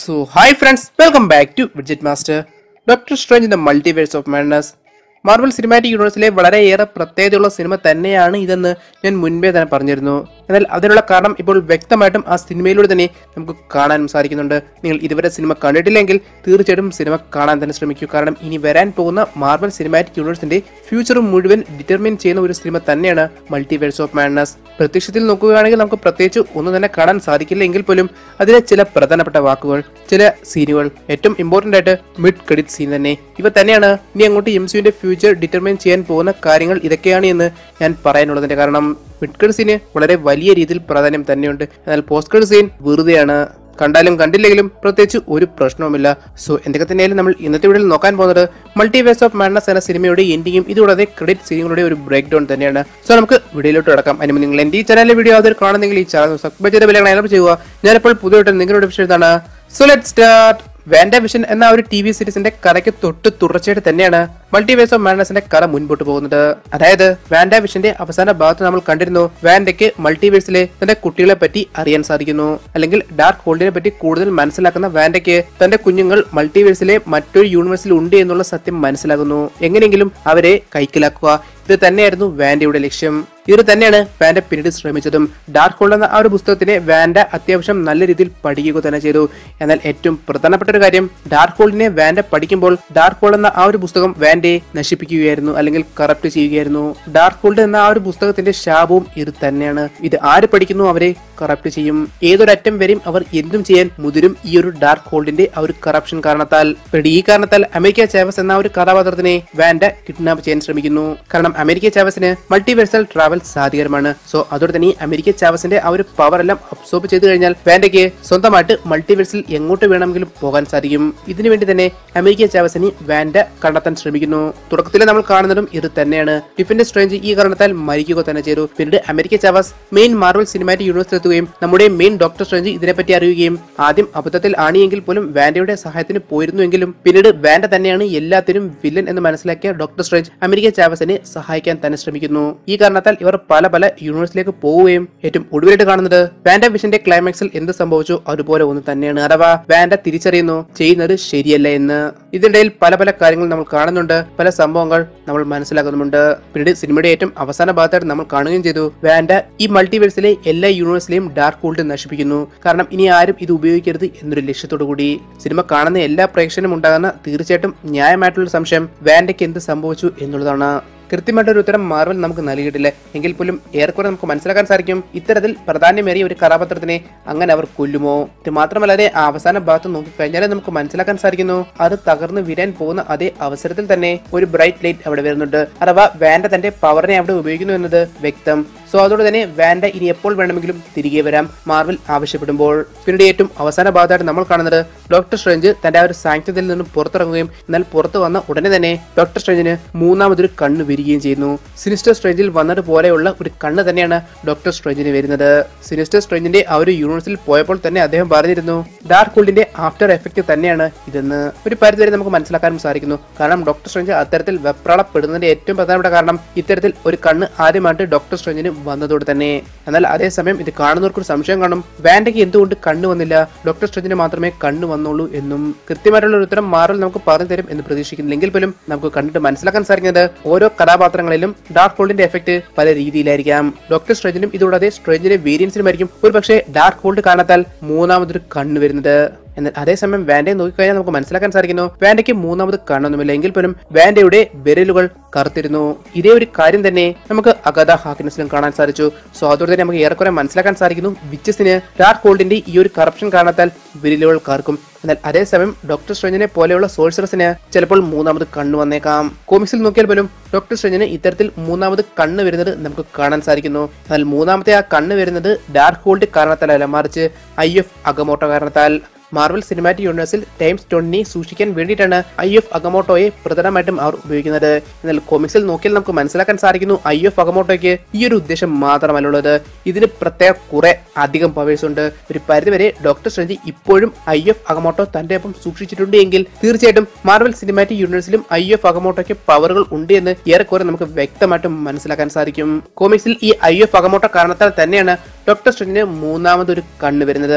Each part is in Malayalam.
so hi friends welcome back to Widget Master Doctor Strange in the Multiverse of Madness Marvel cinematic യൂണിവേഴ്സിലെ വളരെയേറെ പ്രത്യേകതയുള്ള സിനിമ തന്നെയാണ് ഇതെന്ന് ഞാൻ മുൻപേ തന്നെ പറഞ്ഞിരുന്നു എന്നാൽ അതിനുള്ള കാരണം ഇപ്പോൾ വ്യക്തമായിട്ടും ആ സിനിമയിലൂടെ തന്നെ നമുക്ക് കാണാനും സാധിക്കുന്നുണ്ട് നിങ്ങൾ ഇതുവരെ സിനിമ കണ്ടിട്ടില്ലെങ്കിൽ തീർച്ചയായിട്ടും സിനിമ കാണാൻ തന്നെ ശ്രമിക്കൂ കാരണം ഇനി വരാൻ പോകുന്ന മാർവൽ സിനിമാറ്റിക് യൂണിവേഴ്സിന്റെ ഫ്യൂച്ചർ മുഴുവൻ ഡിറ്റർമിൻ ചെയ്യുന്ന ഒരു സിനിമ തന്നെയാണ് മൾട്ടിവേഴ്സ് ഓഫ് മാഡ്നസ് പ്രത്യക്ഷത്തിൽ നോക്കുകയാണെങ്കിൽ നമുക്ക് പ്രത്യേകിച്ച് ഒന്നും തന്നെ കാണാൻ സാധിക്കില്ല എങ്കിൽ പോലും അതിലെ ചില പ്രധാനപ്പെട്ട വാക്കുകൾ ചില സീനുകൾ ഏറ്റവും ഇമ്പോർട്ടന്റ് ആയിട്ട് മിഡ് ക്രെഡിറ്റ് സീൻ തന്നെ ഇവ തന്നെയാണ് ഇനി അങ്ങോട്ട് എം സിയുടെ ഫ്യൂച്ചർ ഡിറ്റർമിൻ ചെയ്യാൻ പോകുന്ന കാര്യങ്ങൾ ഇതൊക്കെയാണ് എന്ന് ഞാൻ പറയാനുള്ളതിന്റെ കാരണം മിഡ് ക്രെഡിറ്റ് സീന് വളരെ വലിയ രീതിയിൽ പ്രാധാന്യം തന്നെയുണ്ട് എന്നാൽ പോസ്റ്റ് ക്രെഡിറ്റ് സീൻ വെറുതെയാണ് കണ്ടാലും കണ്ടില്ലെങ്കിലും പ്രത്യേകിച്ച് ഒരു പ്രശ്നവുമില്ല സോ എന്തൊക്കെ തന്നെയായാലും നമ്മൾ ഇന്നത്തെ വീഡിയോയിൽ നോക്കാൻ പോകുന്നത് മൾട്ടിവേഴ്സ് ഓഫ് മാഡ്നസ് എന്ന സിനിമയുടെ എൻഡിങ്ങും ഇതുകൂടാതെ ക്രെഡിറ്റ് സീനുകളുടെ ഒരു ബ്രേക്ക് ഡൗൺ തന്നെയാണ് സോ നമുക്ക് വീഡിയോയിലോട്ട് കിടക്കാം അതിന് മുമ്പ് നിങ്ങൾ എൻ്റെ ഈ ചാനലിലെ വീഡിയോ അതിൽ കാണുന്നെങ്കിൽ ഈ ചാനൽ സബ്സ്ക്രൈബ് ചെയ്ത വിലകൾ എനപ്പ് ചെയ്യുക ഞാനിപ്പോൾ പുതിയതായിട്ട് നിങ്ങളുടെ വിഷയം ഇതാണ് so let start Wanda Vision എന്ന ഒരു ടി വി സീരീസിന്റെ കഥയ്ക്ക് തൊട്ട് തുടർച്ചയായിട്ട് തന്നെയാണ് മൾട്ടിവേഴ്സ് ഓഫ് മാഡ്നസിന്റെ കഥ മുൻപോട്ട് പോകുന്നത് അതായത് വാൻഡ വിഷന്റെ അവസാന ഭാഗത്ത് നമ്മൾ കണ്ടിരുന്നു വാൻഡയ്ക്ക് മൾട്ടിവേഴ്സിലെ തന്റെ കുട്ടികളെ പറ്റി അറിയാൻ സാധിക്കുന്നു അല്ലെങ്കിൽ ഡാർക്ക് ഹോൾഡിനെ പറ്റി കൂടുതൽ മനസ്സിലാക്കുന്ന വാൻഡയ്ക്ക് തന്റെ കുഞ്ഞുങ്ങൾ മൾട്ടിവേഴ്സിലെ മറ്റൊരു യൂണിവേഴ്സിൽ ഉണ്ട് എന്നുള്ള സത്യം മനസ്സിലാകുന്നു എങ്ങനെയെങ്കിലും അവരെ കൈക്കലാക്കുക ഇത് തന്നെയായിരുന്നു വാൻഡയുടെ ലക്ഷ്യം ഇത് തന്നെയാണ് വാൻഡ പിന്നീട് ശ്രമിച്ചതും ഡാർക്ക് ഹോൾഡ് എന്ന ആ ഒരു പുസ്തകത്തിനെ വാൻഡ അത്യാവശ്യം നല്ല രീതിയിൽ പഠിക്കുക തന്നെ ചെയ്തു എന്നാൽ ഏറ്റവും പ്രധാനപ്പെട്ട ഒരു കാര്യം ഡാർക്ക് ഹോൾഡിനെ വാൻഡ പഠിക്കുമ്പോൾ ഡാർക്ക് ഹോൾഡ് എന്ന ആ ഒരു പുസ്തകം വാൻഡയെ നശിപ്പിക്കുകയായിരുന്നു അല്ലെങ്കിൽ കറപ്റ്റ് ചെയ്യുകയായിരുന്നു ഡാർക്ക് ഹോൾഡ് എന്ന ആ ഒരു പുസ്തകത്തിന്റെ ശാപവും ഇത് തന്നെയാണ് ഇത് ആര് പഠിക്കുന്നു അവരെ കറപ്റ്റ് ചെയ്യും ഏതൊരറ്റം വരെയും അവർ എന്തും ചെയ്യാൻ മുതിരും ഈ ഒരു ഡാർക്ക് ഹോൾഡിന്റെ ആ ഒരു കറപ്ഷൻ കാരണത്താൽ പിന്നീട് ഈ കാരണത്താൽ അമേരിക്ക ചാവസ് എന്ന ഒരു കഥാപാത്രത്തിനെ വാൻഡ കിഡ്നാപ്പ് ചെയ്യാൻ ശ്രമിക്കുന്നു കാരണം അമേരിക്ക ചാവസിന് മൾട്ടിവേഴ്സൽ ട്രാവൽ സാധികരമാണ് സോ അതോടെ തന്നെ ഈ അമേരിക്ക ചാവസിന്റെ ആ ഒരു പവർ എല്ലാം അബ്സോർബ് ചെയ്ത് കഴിഞ്ഞാൽ വാൻഡയ്ക്ക് സ്വന്തമായിട്ട് മൾട്ടിവേഴ്സിൽ എങ്ങോട്ട് വേണമെങ്കിലും പോകാൻ സാധിക്കും ഇതിനു വേണ്ടി തന്നെ അമേരിക്ക ചാവസിനെ വാൻഡ കണ്ടെത്താൻ ശ്രമിക്കുന്നു തുടക്കത്തിൽ നമ്മൾ കാണുന്നതും ഇത് തന്നെയാണ് ഡിഫൻഡ് സ്ട്രേഞ്ച് ഈ കാരണത്താൽ മരിക്കുക തന്നെ ചെയ്തു പിന്നീട് America Chavez main Marvel cinematic യൂണിവേഴ്സിൽ എത്തുകയും നമ്മുടെ മെയിൻ ഡോക്ടർ സ്ട്രേഞ്ച് ഇതിനെപ്പറ്റി അറിയുകയും ആദ്യം അബദ്ധത്തിൽ ആണിയെങ്കിൽ പോലും വാൻഡയുടെ സഹായത്തിന് പോയിരുന്നുവെങ്കിലും പിന്നീട് വാൻഡ തന്നെയാണ് എല്ലാത്തിനും വില്ലൻ എന്ന് മനസ്സിലാക്കിയ ഡോക്ടർ സ്ട്രേഞ്ച് അമേരിക്ക ചാവസിനെ സഹായിക്കാൻ തന്നെ ശ്രമിക്കുന്നു ഈ കാരണത്താൽ ഇവർ പല പല യൂണിവേഴ്സിലേക്ക് പോവുകയും ഏറ്റവും ഒടുവിലായിട്ട് കാണുന്നത് വാൻഡ വിഷന്റെ ക്ലൈമാക്സിൽ എന്ത് സംഭവിച്ചു അതുപോലെ ഒന്ന് തന്നെയാണ് അഥവാ വാൻഡ തിരിച്ചറിയുന്നു ചെയ്യുന്നത് ശരിയല്ല എന്ന് ഇതിനിടയിൽ പല പല കാര്യങ്ങൾ നമ്മൾ കാണുന്നുണ്ട് പല സംഭവങ്ങൾ നമ്മൾ മനസ്സിലാക്കുന്നുമുണ്ട് പിന്നീട് സിനിമയുടെ ഏറ്റവും അവസാന ഭാഗത്തായിട്ട് നമ്മൾ കാണുകയും ചെയ്തു വാൻഡ ഈ മൾട്ടിവേഴ്സിലെ എല്ലാ യൂണിവേഴ്സിലെയും ഡാർക്ക് ഹോൾഡ് നശിപ്പിക്കുന്നു കാരണം ഇനി ആരും ഇത് ഉപയോഗിക്കരുത് എന്നൊരു ലക്ഷ്യത്തോടു കൂടി സിനിമ കാണുന്ന എല്ലാ പ്രേക്ഷകനും ഉണ്ടാകുന്ന തീർച്ചയായിട്ടും ന്യായമായിട്ടുള്ള സംശയം വാൻഡയ്ക്ക് എന്ത് സംഭവിച്ചു എന്നുള്ളതാണ് കൃത്യമായിട്ടൊരു ഉത്തരം മാർവൽ നമുക്ക് നൽകിയിട്ടില്ല എങ്കിൽ പോലും ഏറെക്കുറെ നമുക്ക് മനസ്സിലാക്കാൻ സാധിക്കും ഇത്തരത്തിൽ പ്രാധാന്യമേറിയ ഒരു കഥാപാത്രത്തിനെ അങ്ങനെ അവർ കൊല്ലുമോ ഇത് മാത്രമല്ലാതെ ആ അവസാന ഭാഗത്ത് നോക്കിക്കഴിഞ്ഞാൽ നമുക്ക് മനസ്സിലാക്കാൻ സാധിക്കുന്നു അത് തകർന്ന് വിരാൻ പോകുന്ന അതേ അവസരത്തിൽ തന്നെ ഒരു ബ്രൈറ്റ് ലൈറ്റ് അവിടെ വരുന്നുണ്ട് അഥവാ വാൻഡ തന്റെ പവറിനെ അവിടെ ഉപയോഗിക്കുന്നു എന്നത് വ്യക്തം സോ അതോടെ തന്നെ വാൻഡ ഇനി എപ്പോൾ വേണമെങ്കിലും തിരികെ വരാം മാർവൽ ആവശ്യപ്പെടുമ്പോൾ പിന്നീട് ഏറ്റവും അവസാന ഭാഗത്തായിട്ട് നമ്മൾ കാണുന്നത് ഡോക്ടർ സ്ട്രേഞ്ച് തന്റെ ആ ഒരു സാങ്ക്യത്തിൽ നിന്നും പുറത്തിറങ്ങുകയും എന്നാൽ പുറത്തു വന്ന ഉടനെ തന്നെ ഡോക്ടർ സ്ട്രേഞ്ചിന് മൂന്നാമതൊരു കണ്ണ് വരികയും ചെയ്യുന്നു സിനിസ്റ്റർ സ്ട്രേഞ്ചിൽ വന്നതുപോലെയുള്ള ഒരു കണ്ണ് തന്നെയാണ് ഡോക്ടർ സ്ട്രേഞ്ചിന് വരുന്നത് സിനിസ്റ്റർ സ്ട്രേഞ്ചിന്റെ ആ ഒരു യൂണിവേഴ്സിൽ പോയപ്പോൾ തന്നെ അദ്ദേഹം പറഞ്ഞിരുന്നു ഡാർക്ക് ഹോൾഡിന്റെ ആഫ്റ്റർ എഫക്റ്റ് തന്നെയാണ് ഇതെന്ന് ഒരു പരിധിവരെ നമുക്ക് മനസ്സിലാക്കാനും സാധിക്കുന്നു കാരണം ഡോക്ടർ സ്ട്രേഞ്ച് അത്തരത്തിൽ വെപ്രാളപ്പെടുന്നതിന്റെ ഏറ്റവും പ്രധാനപ്പെട്ട കാരണം ഇത്തരത്തിൽ ഒരു കണ്ണ് ആദ്യമായിട്ട് ഡോക്ടർ സ്ട്രേഞ്ചിന് വന്നതോടെ തന്നെ എന്നാൽ അതേസമയം ഇത് കാണുന്നവർക്ക് ഒരു സംശയം കാണും വാൻഡയ്ക്ക് എന്തുകൊണ്ട് കണ്ണ് വന്നില്ല ഡോക്ടർ സ്ട്രേഞ്ചിന് മാത്രമേ കണ്ണ് വന്നുള്ളൂ എന്നും കൃത്യമായിട്ടുള്ള ഒരു ഉത്തരം മാറൽ നമുക്ക് പറഞ്ഞു തരും എന്ന് പ്രതീക്ഷിക്കുന്നില്ലെങ്കിൽ പോലും നമുക്ക് കണ്ടിട്ട് മനസ്സിലാക്കാൻ സാധിക്കുന്നത് ഓരോ കഥാപാത്രങ്ങളിലും ഡാർക്ക് ഹോൾഡിന്റെ എഫക്ട് പല രീതിയിലായിരിക്കാം ഡോക്ടർ സ്ട്രേഞ്ചിനും ഇതുകൂടാതെ സ്ട്രേഞ്ചിന്റെ വേരിയൻസിനുമായിരിക്കും ഒരു പക്ഷേ ഡാർക്ക് ഹോൾഡ് കാണാത്താൽ മൂന്നാമതൊരു കണ്ണ് വരുന്നത് എന്നാൽ അതേസമയം വാൻഡയെ നോക്കിക്കഴിഞ്ഞാൽ നമുക്ക് മനസ്സിലാക്കാൻ സാധിക്കുന്നു വാൻഡയ്ക്ക് മൂന്നാമത് കാണുന്നുമില്ല എങ്കിൽ പോലും വാൻഡയുടെ വിരലുകൾ കറുത്തിരുന്നു ഇതേ ഒരു കാര്യം തന്നെ നമുക്ക് അഗത ഹാക്കിനസിലും കാണാൻ സാധിച്ചു സോ അതോടെ തന്നെ നമുക്ക് ഏറെക്കുറെ മനസ്സിലാക്കാൻ സാധിക്കുന്നു വിച്ചസിന് ഡാർക്ക് ഹോൾഡിന്റെ ഈ ഒരു കറപ്ഷൻ കാരണത്താൽ വിരലുകൾ കറക്കും എന്നാൽ അതേസമയം ഡോക്ടർ സ്ട്രേഞ്ചിനെ പോലെയുള്ള സോഴ്സറസിന് ചിലപ്പോൾ മൂന്നാമത് കണ്ണ് വന്നേക്കാം കോമിക്സിൽ നോക്കിയാൽ പോലും ഡോക്ടർ സ്ട്രേഞ്ചിന് ഇത്തരത്തിൽ മൂന്നാമത് കണ്ണ് വരുന്നത് നമുക്ക് കാണാൻ സാധിക്കുന്നു എന്നാൽ മൂന്നാമത്തെ ആ കണ്ണ് വരുന്നത് ഡാർക്ക് ഹോൾഡ് കാരണത്താലല്ല മറിച്ച് ഐ എഫ് അഗമോട്ടോ കാരണത്താൽ മാർവൽ സിനിമാറ്റിക് യൂണിവേഴ്സിൽ ടൈം സ്റ്റോണിനെ സൂക്ഷിക്കാൻ വേണ്ടിയിട്ടാണ് ഐ എഫ് അഗമോട്ടോയെ പ്രധാനമായിട്ടും അവർ ഉപയോഗിക്കുന്നത് എന്നാൽ കോമിക്സിൽ നോക്കിയാൽ നമുക്ക് മനസ്സിലാക്കാൻ സാധിക്കുന്നു ഐ എഫ് അഗമോട്ടോയ്ക്ക് ഈ ഒരു ഉദ്ദേശം മാത്രമല്ലുള്ളത് ഇതിന് പ്രത്യേക കുറെ അധികം പവേഴ്സ് ഉണ്ട് ഒരു പരിധിവരെ ഡോക്ടർ സ്ട്രേഞ്ച് ഇപ്പോഴും ഐ എഫ് അഗമോട്ടോ തന്റെ ഒപ്പം സൂക്ഷിച്ചിട്ടുണ്ട് എങ്കിൽ തീർച്ചയായിട്ടും മാർവൽ സിനിമാറ്റിക് യൂണിവേഴ്സിലും ഐ എഫ് അഗമോട്ടോയ്ക്ക് പവറുകൾ ഉണ്ട് എന്ന് ഏറെക്കുറെ നമുക്ക് വ്യക്തമായിട്ടും മനസ്സിലാക്കാൻ സാധിക്കും കോമിക്സിൽ ഈ ഐ എഫ് അഗമോട്ടോ കാരണത്താൽ തന്നെയാണ് ഡോക്ടർ സ്ട്രേഞ്ചിന് മൂന്നാമതൊരു കണ്ണ് വരുന്നത്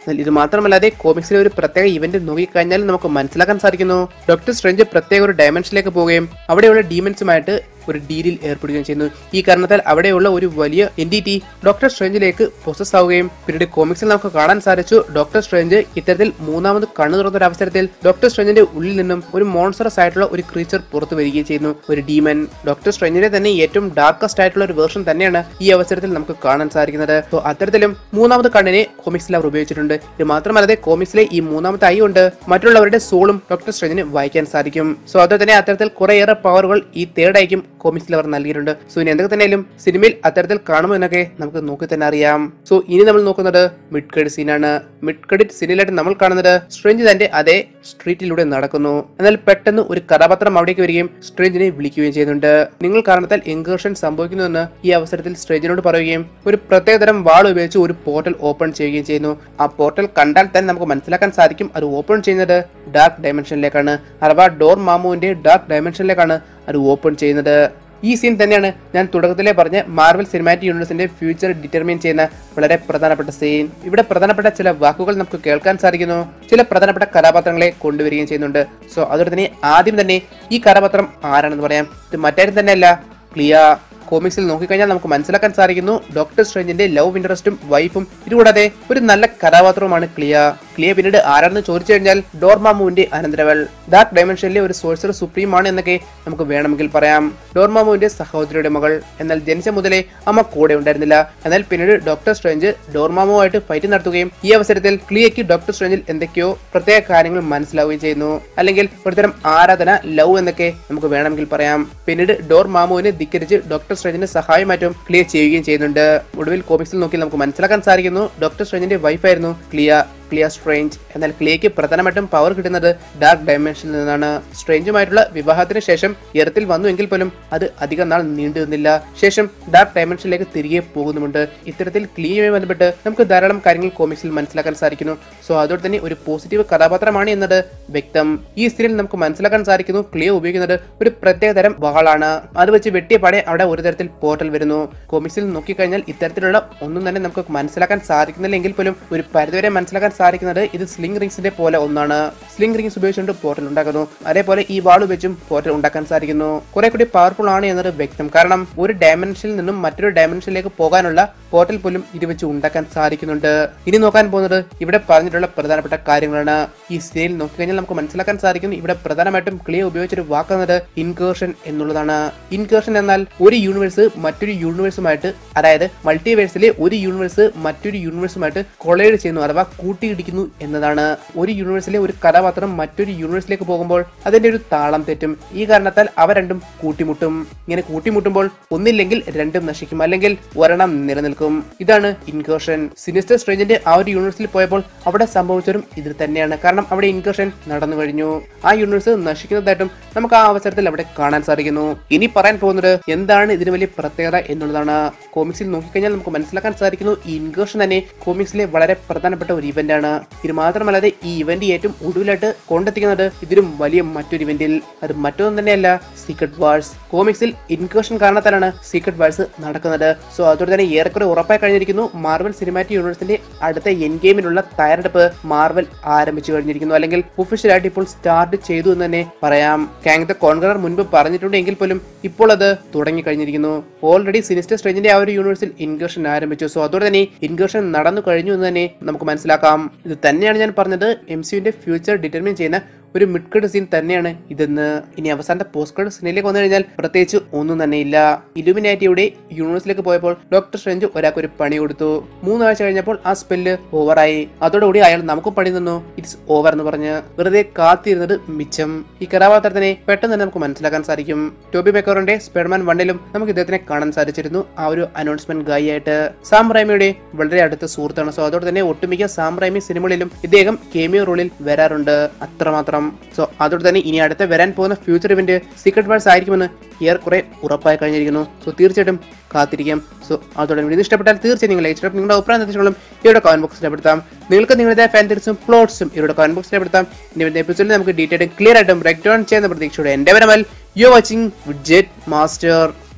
എന്നാൽ ഇത് മാത്രമല്ലാതെ കോമിക്സിലെ ഒരു പ്രത്യേക ഇവന്റ് നോക്കിക്കഴിഞ്ഞാൽ നമുക്ക് മനസ്സിലാക്കാൻ സാധിക്കുന്നു ഡോക്ടർ സ്ട്രെഞ്ച് പ്രത്യേക ഒരു ഡയമെൻഷനിലേക്ക് പോവുകയും അവിടെയുള്ള ഡീമൻസുമായിട്ട് ഒരു ഡീലിൽ ഏർപ്പെടുകയും ചെയ്യുന്നു ഈ കാരണത്താൽ അവിടെയുള്ള ഒരു വലിയ എൻറ്റിറ്റി ഡോക്ടർ സ്ട്രേഞ്ചിലേക്ക് പ്രൊസസ് ആവുകയും പിന്നീട് കോമിക്സിൽ നമുക്ക് കാണാൻ സാധിച്ചു ഡോക്ടർ സ്ട്രേഞ്ച് ഇത്തരത്തിൽ മൂന്നാമത് കണ്ണു തുറന്ന ഒരു അവസരത്തിൽ ഡോക്ടർ സ്ട്രേഞ്ചിന്റെ ഉള്ളിൽ നിന്നും ഒരു മോൺസ്റ്ററസ് ആയിട്ടുള്ള ഒരു ക്രീച്ചർ പുറത്തു വരികയും ചെയ്യുന്നു ഒരു ഡീമൻ ഡോക്ടർ സ്ട്രേഞ്ചിന്റെ തന്നെ ഏറ്റവും ഡാർക്കസ്റ്റ് ആയിട്ടുള്ള ഒരു വേർഷൻ തന്നെയാണ് ഈ അവസരത്തിൽ നമുക്ക് കാണാൻ സാധിക്കുന്നത് സോ അത്തരത്തിലും മൂന്നാമത് കണ്ണിനെ കോമിക്സിൽ അവർ ഉപയോഗിച്ചിട്ടുണ്ട് ഇത് മാത്രമല്ലാതെ കോമിക്സിലെ ഈ മൂന്നാമത്തെ ഐ കൊണ്ട് മറ്റുള്ളവരുടെ സോളും ഡോക്ടർ സ്ട്രേഞ്ചിന് വായിക്കാൻ സാധിക്കും സോ അതുപോലെ തന്നെ അത്തരത്തിൽ കുറേയേറെ പവറുകൾ ഈ തേർഡ് ഐക്കും കോമിക്സിൽ അവർ നൽകിയിട്ടുണ്ട് സോ ഇനി എന്തൊക്കെ തന്നെയാലും സിനിമയിൽ അത്തരത്തിൽ കാണുമോ എന്നൊക്കെ നമുക്ക് നോക്കി തന്നെ അറിയാം സോ ഇനി നമ്മൾ നോക്കുന്നത് മിഡ് ക്രെഡിറ്റ് സീനാണ് മിഡ് ക്രെഡിറ്റ് സീനിലായിട്ട് നമ്മൾ കാണുന്നത് സ്ട്രേഞ്ച് തന്റെ അതേ സ്ട്രീറ്റിലൂടെ നടക്കുന്നു എന്നാൽ പെട്ടെന്ന് ഒരു കഥാപാത്രം അവിടേക്ക് വരികയും സ്ട്രേഞ്ചിനെ വിളിക്കുകയും ചെയ്യുന്നുണ്ട് നിങ്ങൾ കാരണത്താൽ എൻകേർഷൻ സംഭവിക്കുന്നുവെന്ന് ഈ അവസരത്തിൽ സ്ട്രേഞ്ചിനോട് പറയുകയും ഒരു പ്രത്യേകതരം വാൾ ഉപയോഗിച്ച് ഒരു പോർട്ടൽ ഓപ്പൺ ചെയ്യുകയും ചെയ്യുന്നു ആ പോർട്ടൽ കണ്ടാൽ തന്നെ നമുക്ക് മനസ്സിലാക്കാൻ സാധിക്കും അത് ഓപ്പൺ ചെയ്യുന്നത് ഡാർക്ക് ഡയമെൻഷനിലേക്കാണ് അഥവാ ഡോർ മാമുവിന്റെ ഡാർക്ക് ഡയമെൻഷനിലേക്കാണ് അത് ഓപ്പൺ ചെയ്യുന്നത് ഈ സീൻ തന്നെയാണ് ഞാൻ തുടക്കത്തിലെ പറഞ്ഞ മാർവൽ സിനിമാറ്റിക് യൂണിവേഴ്സിന്റെ ഫ്യൂച്ചർ ഡിറ്റർമിൻ ചെയ്യുന്ന വളരെ പ്രധാനപ്പെട്ട സീൻ ഇവിടെ പ്രധാനപ്പെട്ട ചില വാക്കുകൾ നമുക്ക് കേൾക്കാൻ സാധിക്കുന്നു ചില പ്രധാനപ്പെട്ട കഥാപാത്രങ്ങളെ കൊണ്ടുവരികയും ചെയ്യുന്നുണ്ട് സോ അതുകൊണ്ട് തന്നെ ആദ്യം തന്നെ ഈ കഥാപാത്രം ആരാണെന്ന് പറയാം ഇത് മറ്റാരും തന്നെയല്ല ക്ലിയ കോമിക്സിൽ നോക്കിക്കഴിഞ്ഞാൽ നമുക്ക് മനസ്സിലാക്കാൻ സാധിക്കുന്നു ഡോക്ടർ സ്ട്രേഞ്ചിന്റെ ലവ് ഇൻട്രസ്റ്റും വൈഫും ഇതുകൂടാതെ ഒരു നല്ല കഥാപാത്രവുമാണ് ക്ലിയ ക്ലിയ പിന്നീട് ആരാണെന്ന് ചോദിച്ചു കഴിഞ്ഞാൽ ഡോർമാമുവിന്റെ അനന്തരവൾ ഡാർക്ക് ഡയമെൻഷനിലെ ഒരു സോഴ്സർ സുപ്രീം ആണ് എന്നൊക്കെ നമുക്ക് വേണമെങ്കിൽ പറയാം ഡോർമാമുവിന്റെ സഹോദരിയുടെ മകൾ എന്നാൽ ജനിച്ച മുതലേ അമ്മ കൂടെ ഉണ്ടായിരുന്നില്ല എന്നാൽ പിന്നീട് ഡോക്ടർ സ്ട്രേഞ്ച് ഡോർമാമുമായിട്ട് ഫൈറ്റ് നടത്തുകയും ഈ അവസരത്തിൽ ക്ലിയയ്ക്ക് ഡോക്ടർ സ്ട്രേഞ്ചിൽ എന്തൊക്കെയോ പ്രത്യേക കാര്യങ്ങൾ മനസ്സിലാവുകയും ചെയ്യുന്നു അല്ലെങ്കിൽ ഒരുതരം ആരാധന ലവ് എന്നൊക്കെ നമുക്ക് വേണമെങ്കിൽ പറയാം പിന്നീട് ഡോർ മാമുവിനെ ധിക്കരിച്ച് ഡോക്ടർ സ്ട്രേഞ്ചിന്റെ സഹായമാറ്റം ക്ലിയർ ചെയ്യുകയും ചെയ്യുന്നുണ്ട് ഒടുവിൽ കോമിക്സിൽ നോക്കി നമുക്ക് മനസ്സിലാക്കാൻ സാധിക്കുന്നു ഡോക്ടർ സ്ട്രേഞ്ചിന്റെ വൈഫായിരുന്നു ക്ലിയ ക്ലിയ സ്ട്രേഞ്ച് എന്നാൽ ക്ലിയയ്ക്ക് പ്രധാനമായിട്ടും പവർ കിട്ടുന്നത് ഡാർക്ക് ഡയമെൻഷനിൽ നിന്നാണ് സ്ട്രേഞ്ചുമായിട്ടുള്ള വിവാഹത്തിന് ശേഷം എർത്തിൽ വന്നു എങ്കിൽ പോലും അത് അധികം നാൾ നീണ്ടു നിന്നില്ല ശേഷം ഡാർക്ക് ഡയമെൻഷനിലേക്ക് തിരികെ പോകുന്നുമുണ്ട് ഇത്തരത്തിൽ ക്ലിയയുമായി ബന്ധപ്പെട്ട് നമുക്ക് ധാരാളം കാര്യങ്ങൾ കോമിക്സിൽ മനസ്സിലാക്കാൻ സാധിക്കുന്നു സോ അതോടെ തന്നെ ഒരു പോസിറ്റീവ് കഥാപാത്രമാണ് എന്നത് വ്യക്തം ഈ സീരിയൽ നമുക്ക് മനസ്സിലാക്കാൻ സാധിക്കുന്നു ക്ലിയ ഉപയോഗിക്കുന്നത് ഒരു പ്രത്യേക തരം വാളാണ് അത് വെച്ച് വെട്ടിയ പാടെ അവിടെ ഒരു തരത്തിൽ പോർട്ടൽ വരുന്നു കോമിക്സിൽ നോക്കിക്കഴിഞ്ഞാൽ ഇത്തരത്തിലുള്ള ഒന്നും തന്നെ നമുക്ക് മനസ്സിലാക്കാൻ സാധിക്കുന്നില്ലെങ്കിൽ പോലും ഒരു പരിധിവരെ മനസ്സിലാക്കാൻ സാധിക്കുന്നത് ഇത് സ്ലിംഗ് റിങ്സിന്റെ പോലെ ഒന്നാണ് സ്ലിംഗ് റിങ്സ് ഉപയോഗിച്ചുകൊണ്ട് പോർട്ടൽ ഉണ്ടാക്കുന്നു അതേപോലെ ഈ വാൾ വെച്ചും പോർട്ടൽ ഉണ്ടാക്കാൻ സാധിക്കുന്നു കുറെ കൂടി പവർഫുൾ ആണ് എന്നത് വ്യക്തം കാരണം ഒരു ഡയമെൻഷനിൽ നിന്നും മറ്റൊരു ഡയമെൻഷനിലേക്ക് പോകാനുള്ള പോർട്ടൽ പോലും ഇത് വെച്ച് ഉണ്ടാക്കാൻ സാധിക്കുന്നുണ്ട് ഇനി നോക്കാൻ പോകുന്നത് ഇവിടെ പറഞ്ഞിട്ടുള്ള പ്രധാനപ്പെട്ട കാര്യങ്ങളാണ് ഈ സീരിയൽ നോക്കിക്കഴിഞ്ഞാൽ നമുക്ക് മനസ്സിലാക്കാൻ സാധിക്കും ഇവിടെ പ്രധാനമായിട്ടും ക്ലിയർ ഉപയോഗിച്ചൊരു വാക്കുന്നത് ഇൻകേർഷൻ എന്നുള്ളതാണ് ഇൻകേർഷൻ എന്നാൽ ഒരു യൂണിവേഴ്സ് മറ്റൊരു യൂണിവേഴ്സുമായിട്ട് അതായത് മൾട്ടിവേഴ്സിലെ ഒരു യൂണിവേഴ്സ് മറ്റൊരു യൂണിവേഴ്സുമായിട്ട് കൊളൈഡ് ചെയ്യുന്നു അഥവാ കൂട്ടിയിടിക്കുന്നു എന്നതാണ് ഒരു യൂണിവേഴ്സിലെ ഒരു കഥാപാത്രം മറ്റൊരു യൂണിവേഴ്സിലേക്ക് പോകുമ്പോൾ അതിന്റെ ഒരു താളം തെറ്റും ഈ കാരണത്താൽ അവ രണ്ടും കൂട്ടിമുട്ടും ഇങ്ങനെ കൂട്ടിമുട്ടുമ്പോൾ ഒന്നില്ലെങ്കിൽ രണ്ടും നശിക്കും അല്ലെങ്കിൽ ഒരെണ്ണം നിലനിൽക്കും ഇതാണ് ഇൻകേർഷൻ സിനിസ്റ്റർ സ്ട്രേഞ്ചിന്റെ ആ ഒരു യൂണിവേഴ്സിൽ പോയപ്പോൾ അവിടെ സംഭവിച്ചതും ഇത് തന്നെയാണ് കാരണം അവിടെ ഇൻകേർഷൻ നടന്നു കഴിഞ്ഞു ആ യൂണിവേഴ്സ് നശിക്കുന്നതായിട്ടും നമുക്ക് ആ അവസരത്തിൽ അവിടെ കാണാൻ സാധിക്കുന്നു ഇനി പറയാൻ പോകുന്നത് എന്താണ് ഇതിന് വലിയ പ്രത്യേകത എന്നുള്ളതാണ് കോമിക്സിൽ നോക്കിക്കഴിഞ്ഞാൽ നമുക്ക് മനസ്സിലാക്കാൻ സാധിക്കുന്നു ഈ ഇൻകേർഷൻ തന്നെ കോമിക്സിലെ വളരെ പ്രധാനപ്പെട്ട ഒരു ഇവന്റ് ആണ് ഇത് മാത്രമല്ലാതെ ഈ ഇവന്റ് ഏറ്റവും ഒടുവിലായിട്ട് കൊണ്ടെത്തിക്കുന്നത് ഇതിലും വലിയ മറ്റൊരു ഇവന്റിൽ അത് മറ്റൊന്നും തന്നെയല്ല സീക്രട്ട് വാഴ്സ് കോമിക്സിൽ ഇൻകേർഷൻ കാരണത്താലാണ് സീക്രട്ട് വാഴ്സ് നടക്കുന്നത് സോ അതോടെ തന്നെ ഏറെക്കുറെ ഉറപ്പായി കഴിഞ്ഞിരിക്കുന്നു മാർവൽ സിനിമാറ്റിക് യൂണിവേഴ്സിന്റെ അടുത്ത എൻ ഗെയിമിനുള്ള തയ്യാറെടുപ്പ് മാർവൽ ആരംഭിച്ചു കഴിഞ്ഞിരിക്കുന്നു അല്ലെങ്കിൽ ഒഫീഷ്യലായിട്ട് ഇപ്പോൾ സ്റ്റാർട്ട് ചെയ്തു എന്ന് തന്നെ പറയാം കാങ് ദ കോൺഗ്രർ മുൻപ് പറഞ്ഞിട്ടുണ്ട് എങ്കിൽ പോലും ഇപ്പോൾ അത് തുടങ്ങി കഴിഞ്ഞിരിക്കുന്നു ഓൾറെഡി സിനിസ്റ്റർ സ്ട്രേഞ്ചിന്റെ ആ ഒരു യൂണിവേഴ്സിൽ ഇൻകേർഷൻ ആരംഭിച്ചു സോ അതോടെ തന്നെ ഇൻകേർഷൻ നടന്നു കഴിഞ്ഞു എന്ന് തന്നെ നമുക്ക് മനസ്സിലാക്കാം ഇത് തന്നെയാണ് ഞാൻ പറഞ്ഞത് എം സിയുടെ ഫ്യൂച്ചർ ഡിറ്റർമിൻ ചെയ്യുന്ന ഒരു മിഡ് ക്രെഡിറ്റ് സീൻ തന്നെയാണ് ഇതെന്ന് ഇനി അവസാനത്തെ പോസ്റ്റ് ക്രെഡിറ്റ് സീനിലേക്ക് വന്നു കഴിഞ്ഞാൽ പ്രത്യേകിച്ച് ഒന്നും തന്നെ ഇല്ല ഇലുമിനാറ്റിയുടെ യൂണിവേഴ്സിലേക്ക് പോയപ്പോൾ ഡോക്ടർ സ്ട്രെഞ്ച് ഒരാൾക്ക് ഒരു പണി കൊടുത്തു മൂന്നാഴ്ച കഴിഞ്ഞപ്പോൾ ആ സ്പെല്ല് ഓവറായി അതോടുകൂടി അയാൾ നമുക്കും പണി തന്നു ഇറ്റ്സ് ഓവർ എന്ന് പറഞ്ഞ് വെറുതെ കാത്തിരുന്നത് മിച്ചം ഈ കഥാപാത്രത്തിനെ പെട്ടെന്ന് തന്നെ നമുക്ക് മനസ്സിലാക്കാൻ സാധിക്കും ടോബി മെക്കോറിന്റെ സ്പെഡർമാൻ വണ്ണിലും നമുക്ക് ഇദ്ദേഹത്തിനെ കാണാൻ സാധിച്ചിരുന്നു ആ ഒരു അനൗൺസ്മെന്റ് ഗായി ആയിട്ട് സാം റൈമിയുടെ വളരെ അടുത്ത സുഹൃത്താണ് സോ അതോടെ തന്നെ ഒട്ടുമിക്ക സാം റൈമി സിനിമകളിലും ഇദ്ദേഹം കേമിയോ റോളിൽ വരാറുണ്ട് അത്രമാത്രം സോ അതോടെ തന്നെ ഇനി അടുത്ത വരാൻ പോകുന്ന ഫ്യൂച്ചർ ഇവന്റ് സീക്രട്ട് വാഴ്സ് ആയിരിക്കുമെന്ന് ഏറെക്കുറെ ഉറപ്പായി കഴിഞ്ഞിരിക്കുന്നു സോ തീർച്ചയായിട്ടും കാത്തിരിക്കാം സോ അതോടെ വീഡിയോ ഇഷ്ടപ്പെട്ടാൽ തീർച്ചയായും നിങ്ങൾ ഇഷ്ടപ്പെട്ട നിങ്ങളുടെ അഭിപ്രായ നിർദ്ദേശങ്ങളും ഇവിടെ കമന്റ് ബോക്സിൽ രേഖപ്പെടുത്താം നിങ്ങൾക്ക് നിങ്ങളുടെ ഫാൻ തിരിച്ചും പ്ലോട്ട്സും ഇവിടെ കമന്റ് ബോക്സിൽ രേഖപ്പെടുത്താം ഇനി വരുന്ന എപ്പിസോഡിൽ നമുക്ക് ഡീറ്റെയിൽ ക്ലിയർ ആയിട്ടും ബ്രേക്ക് ഡൗൺ ചെയ്യുന്ന പ്രതീക്ഷയോടെ എന്റെ വരമൽ യു വാച്ചിങ് വിഡ്ജെറ്റ് മാസ്റ്റർ